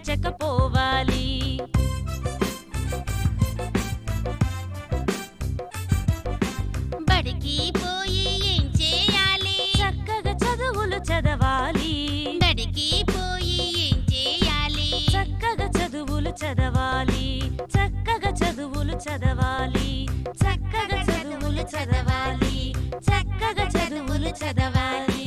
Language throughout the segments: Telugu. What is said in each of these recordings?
చక పోవాలి బడికి పోయి ఏం చేయాలి చక్కగా చదువులు చదవాలి బడికి పోయి ఏం చేయాలి చక్కగా చదువులు చదవాలి చక్కగా చదువులు చదవాలి చక్కగా చదువులు చదవాలి చక్కగా చదువులు చదవాలి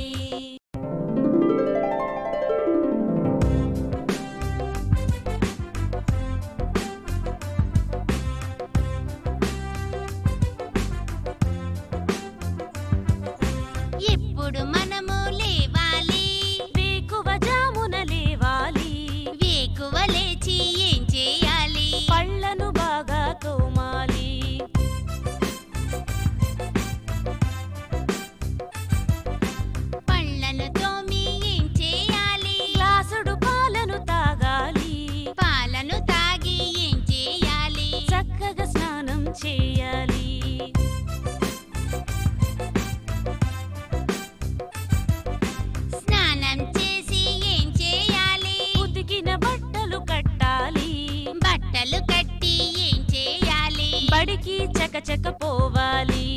ఇప్పుడు మనము లేవాలి వేకువ జామున లేవాలి వేకువ లేచి ఏం చేయాలి పళ్ళను బాగా తోమాలి పళ్ళను తోమి ఏం చేయాలి గ్లాసుడు పాలను తాగాలి పాలను తాగి ఏం చేయాలి చక్కగా స్నానం చేయాలి స్నానం చేసి ఏం చేయాలి ఉతికిన బట్టలు కట్టాలి బట్టలు కట్టి ఏం చేయాలి బడికి చకచక పోవాలి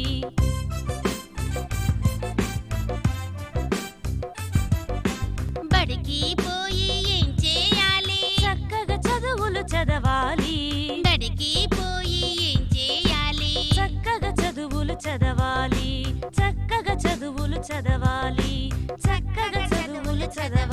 బడికి పోయి ఏం చేయాలి చక్కగా చదువులు చదవాలి బడికి పోయి ఏం చేయాలి చక్కగా చదువులు చదవాలి చక్కగా చదువులు చదవాలి చక్కగా చదువులు చదవాలి